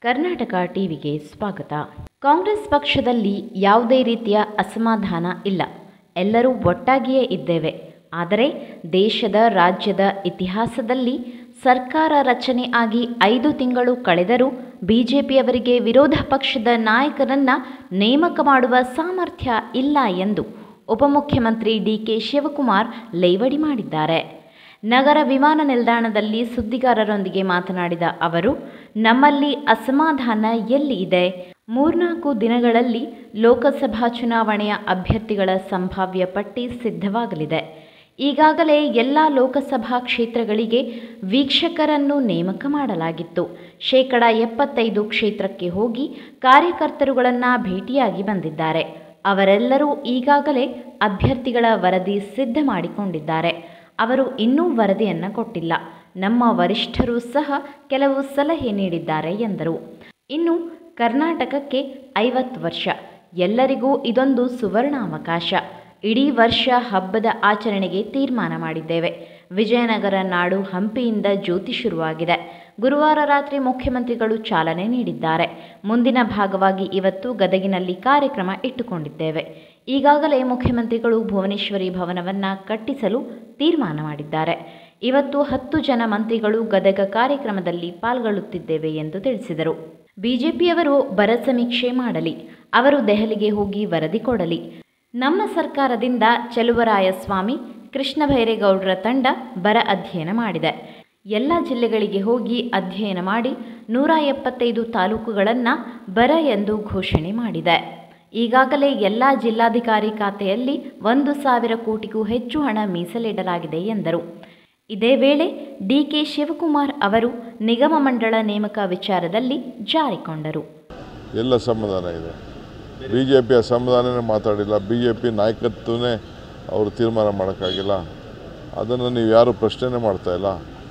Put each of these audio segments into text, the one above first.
ಕರ್ನಾಟಕ ಟಿವಿಗೆ ಸ್ವಾಗತ ಕಾಂಗ್ರೆಸ್ ಪಕ್ಷದಲ್ಲಿ ಯಾವುದೇ ರೀತಿಯ ಅಸಮಾಧಾನ ಇಲ್ಲ ಎಲ್ಲರೂ ಒಟ್ಟಾಗಿಯೇ ಇದ್ದೇವೆ ಆದರೆ ದೇಶದ ರಾಜ್ಯದ ಇತಿಹಾಸದಲ್ಲಿ ಸರ್ಕಾರ ರಚನೆ ಆಗಿ ಐದು ತಿಂಗಳು ಕಳೆದರೂ ಬಿಜೆಪಿಯವರಿಗೆ ವಿರೋಧ ಪಕ್ಷದ ನಾಯಕರನ್ನ ನೇಮಕ ಮಾಡುವ ಸಾಮರ್ಥ್ಯ ಇಲ್ಲ ಎಂದು ಉಪಮುಖ್ಯಮಂತ್ರಿ ಡಿಕೆ ಶಿವಕುಮಾರ್ ಲೇವಡಿ ಮಾಡಿದ್ದಾರೆ ನಗರ ವಿಮಾನ ನಿಲ್ದಾಣದಲ್ಲಿ ಸುದ್ದಿಗಾರರೊಂದಿಗೆ ಮಾತನಾಡಿದ ಅವರು ನಮ್ಮಲ್ಲಿ ಅಸಮಾಧಾನ ಎಲ್ಲಿ ಇದೆ ಮೂರ್ನಾಲ್ಕು ದಿನಗಳಲ್ಲಿ ಲೋಕಸಭಾ ಚುನಾವಣೆಯ ಅಭ್ಯರ್ಥಿಗಳ ಸಂಭಾವ್ಯ ಪಟ್ಟಿ ಸಿದ್ಧವಾಗಲಿದೆ ಈಗಾಗಲೇ ಎಲ್ಲ ಲೋಕಸಭಾ ಕ್ಷೇತ್ರಗಳಿಗೆ ವೀಕ್ಷಕರನ್ನು ನೇಮಕ ಮಾಡಲಾಗಿತ್ತು ಶೇಕಡ ಎಪ್ಪತ್ತೈದು ಕ್ಷೇತ್ರಕ್ಕೆ ಹೋಗಿ ಕಾರ್ಯಕರ್ತರುಗಳನ್ನು ಭೇಟಿಯಾಗಿ ಬಂದಿದ್ದಾರೆ ಅವರೆಲ್ಲರೂ ಈಗಾಗಲೇ ಅಭ್ಯರ್ಥಿಗಳ ವರದಿ ಸಿದ್ಧ ಮಾಡಿಕೊಂಡಿದ್ದಾರೆ ಅವರು ಇನ್ನೂ ವರದಿಯನ್ನು ಕೊಟ್ಟಿಲ್ಲ ನಮ್ಮ ವರಿಷ್ಠರು ಸಹ ಕೆಲವು ಸಲಹೆ ನೀಡಿದ್ದಾರೆ ಎಂದರು ಇನ್ನು ಕರ್ನಾಟಕಕ್ಕೆ ಐವತ್ತು ವರ್ಷ ಎಲ್ಲರಿಗೂ ಇದೊಂದು ಸುವರ್ಣಾವಕಾಶ ಇಡೀ ವರ್ಷ ಹಬ್ಬದ ಆಚರಣೆಗೆ ತೀರ್ಮಾನ ಮಾಡಿದ್ದೇವೆ ವಿಜಯನಗರ ನಾಡು ಹಂಪಿಯಿಂದ ಜ್ಯೋತಿ ಶುರುವಾಗಿದೆ ಗುರುವಾರ ರಾತ್ರಿ ಮುಖ್ಯಮಂತ್ರಿಗಳು ಚಾಲನೆ ನೀಡಿದ್ದಾರೆ ಮುಂದಿನ ಭಾಗವಾಗಿ ಇವತ್ತು ಗದಗಿನಲ್ಲಿ ಕಾರ್ಯಕ್ರಮ ಇಟ್ಟುಕೊಂಡಿದ್ದೇವೆ ಈಗಾಗಲೇ ಮುಖ್ಯಮಂತ್ರಿಗಳು ಭುವನೇಶ್ವರಿ ಭವನವನ್ನು ಕಟ್ಟಿಸಲು ತೀರ್ಮಾನ ಮಾಡಿದ್ದಾರೆ ಇವತ್ತು ಹತ್ತು ಜನ ಮಂತ್ರಿಗಳು ಗದಗ ಕಾರ್ಯಕ್ರಮದಲ್ಲಿ ಪಾಲ್ಗೊಳ್ಳುತ್ತಿದ್ದೇವೆ ಎಂದು ತಿಳಿಸಿದರು ಬಿಜೆಪಿಯವರು ಬರ ಸಮೀಕ್ಷೆ ಮಾಡಲಿ ಅವರು ದೆಹಲಿಗೆ ಹೋಗಿ ವರದಿ ಕೊಡಲಿ ನಮ್ಮ ಸರ್ಕಾರದಿಂದ ಚೆಲುವರಾಯಸ್ವಾಮಿ ಕೃಷ್ಣ ಬೈರೇಗೌಡರ ತಂಡ ಬರ ಅಧ್ಯಯನ ಮಾಡಿದೆ ಎಲ್ಲ ಜಿಲ್ಲೆಗಳಿಗೆ ಹೋಗಿ ಅಧ್ಯಯನ ಮಾಡಿ ನೂರ ಎಪ್ಪತ್ತೈದು ತಾಲೂಕುಗಳನ್ನು ಬರ ಎಂದು ಘೋಷಣೆ ಮಾಡಿದೆ ಈಗಾಗಲೇ ಎಲ್ಲ ಜಿಲ್ಲಾಧಿಕಾರಿ ಖಾತೆಯಲ್ಲಿ ಒಂದು ಸಾವಿರ ಕೋಟಿಗೂ ಹೆಚ್ಚು ಹಣ ಮೀಸಲಿಡಲಾಗಿದೆ ಎಂದರು ಇದೇ ವೇಳೆ ಡಿಕೆ ಶಿವಕುಮಾರ್ ಅವರು ನಿಗಮ ಮಂಡಳ ನೇಮಕ ವಿಚಾರದಲ್ಲಿ ಜಾರಿಕೊಂಡರು ಎಲ್ಲ ಸಮಾಧಾನ ಇದೆ ಬಿ ಜೆ ಪಿ ಅಸಮಾಧಾನನೇ ಮಾತಾಡಿಲ್ಲ ಬಿ ಜೆ ಪಿ ನಾಯಕತ್ವನೇ ಅವರು ತೀರ್ಮಾನ ಮಾಡೋಕ್ಕಾಗಿಲ್ಲ ಅದನ್ನು ನೀವು ಯಾರು ಪ್ರಶ್ನೆನೇ ಮಾಡ್ತಾಯಿಲ್ಲ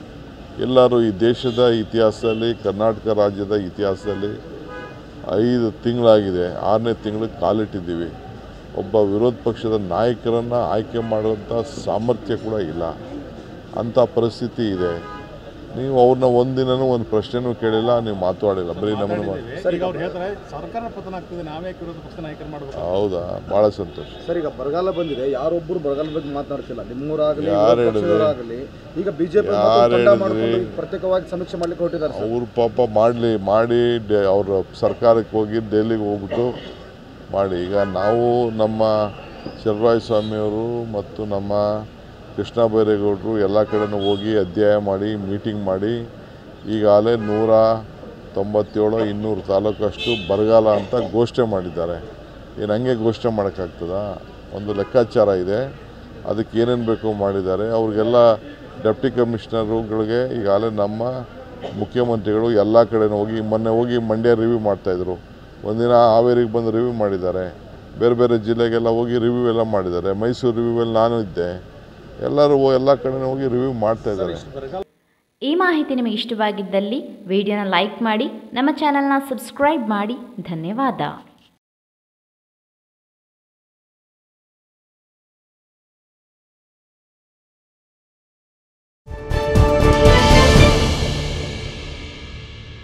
ಎಲ್ಲರೂ ಈ ದೇಶದ ಇತಿಹಾಸದಲ್ಲಿ ಕರ್ನಾಟಕ ರಾಜ್ಯದ ಇತಿಹಾಸದಲ್ಲಿ ಐದು ತಿಂಗಳಾಗಿದೆ ಆರನೇ ತಿಂಗಳಿಗೆ ಕಾಲಿಟ್ಟಿದ್ದೀವಿ ಒಬ್ಬ ವಿರೋಧ ಪಕ್ಷದ ನಾಯಕರನ್ನು ಆಯ್ಕೆ ಮಾಡುವಂಥ ಸಾಮರ್ಥ್ಯ ಕೂಡ ಇಲ್ಲ ಅಂಥ ಪರಿಸ್ಥಿತಿ ಇದೆ ನೀವು ಅವ್ರನ್ನ ಒಂದಿನನೂ ಒಂದು ಪ್ರಶ್ನೆನೂ ಕೇಳಿಲ್ಲ ನೀವು ಮಾತಾಡಿಲ್ಲ ಬರೀ ನಮ್ಮನ್ನು ಮಾಡಿ ಸರ್ ಈಗ ಅವ್ರು ಹೇಳ್ತಾರೆ ಸರ್ಕಾರ ಪತನ ಆಗ್ತದೆ ನಾವೇ ವಿರೋಧ ಪಕ್ಷ ನಾಯಕರು ಮಾಡಬೇಕು ಹೌದಾ ಭಾಳ ಸಂತೋಷ ಸರ್ ಈಗ ಬರಗಾಲ ಬಂದಿದೆ ಯಾರೊಬ್ಬರು ಬರಗಾಲ ಬಗ್ಗೆ ಮಾತನಾಡ್ತಿಲ್ಲ ನಿಮ್ಮೂರಾಗಲಿ ಯಾರು ಹೇಳಿದ್ರು? ಆಗಲಿ ಈಗ ಬಿಜೆಪಿ ಯಾರು ಹೇಳಿದ್ರಿ? ಮಾಡ್ಕೊಂಡು ಪ್ರತ್ಯೇಕವಾಗಿ ಸಮೀಕ್ಷೆ ಮಾಡ್ಲಿಕ್ಕೆ ಹೊರಟಿದ್ದಾರೆ ಸರ್ ಅವ್ರು ಪಾಪ ಮಾಡಲಿ ಮಾಡಿ ಡೆ ಅವ್ರ ಸರ್ಕಾರಕ್ಕೆ ಹೋಗಿ ಡೆಲ್ಲಿಗೆ ಹೋಗ್ಬಿಟ್ಟು ಮಾಡಿ ಈಗ ನಾವು ನಮ್ಮ ಚಲರಾಯ ಸ್ವಾಮಿಯವರು ಮತ್ತು ನಮ್ಮ ಕೃಷ್ಣ ಬೈರೇಗೌಡರು ಎಲ್ಲ ಕಡೆನೂ ಹೋಗಿ ಅಧ್ಯಯನ ಮಾಡಿ ಮೀಟಿಂಗ್ ಮಾಡಿ ಈಗಾಗಲೇ ನೂರ ತೊಂಬತ್ತೇಳು ಇನ್ನೂರು ತಾಲೂಕಷ್ಟು ಬರಗಾಲ ಅಂತ ಘೋಷಣೆ ಮಾಡಿದ್ದಾರೆ ಏನು ಹಂಗೆ ಘೋಷಣೆ ಮಾಡೋಕ್ಕಾಗ್ತದ ಒಂದು ಲೆಕ್ಕಾಚಾರ ಇದೆ ಅದಕ್ಕೆ ಏನೇನು ಬೇಕು ಮಾಡಿದ್ದಾರೆ ಅವ್ರಿಗೆಲ್ಲ ಡೆಪ್ಟಿ ಕಮಿಷನರುಗಳಿಗೆ ಈಗಾಗಲೇ ನಮ್ಮ ಮುಖ್ಯಮಂತ್ರಿಗಳು ಎಲ್ಲ ಕಡೆನೂ ಹೋಗಿ ಮೊನ್ನೆ ಹೋಗಿ ಮಂಡ್ಯ ರಿವ್ಯೂ ಮಾಡ್ತಾಯಿದ್ರು ಒಂದಿನ ಹಾವೇರಿಗೆ ಬಂದು ರಿವ್ಯೂ ಮಾಡಿದ್ದಾರೆ ಬೇರೆ ಬೇರೆ ಜಿಲ್ಲೆಗೆಲ್ಲ ಹೋಗಿ ರಿವ್ಯೂ ಎಲ್ಲ ಮಾಡಿದ್ದಾರೆ ಮೈಸೂರು ರಿವ್ಯೂವಲ್ಲಿ ನಾನು ಇದ್ದೆ ಎಲ್ಲರೂ ಎಲ್ಲ ಕಡೆನೂ ಹೋಗಿ ರಿವ್ಯೂ ಮಾಡ್ತಾಯಿದ್ದಾರೆ ಈ ಮಾಹಿತಿ ನಿಮಗೆ ಇಷ್ಟವಾಗಿದ್ದಲ್ಲಿ ವಿಡಿಯೋನ ಲೈಕ್ ಮಾಡಿ ನಮ್ಮ ಚಾನಲ್ನ ಸಬ್ಸ್ಕ್ರೈಬ್ ಮಾಡಿ ಧನ್ಯವಾದ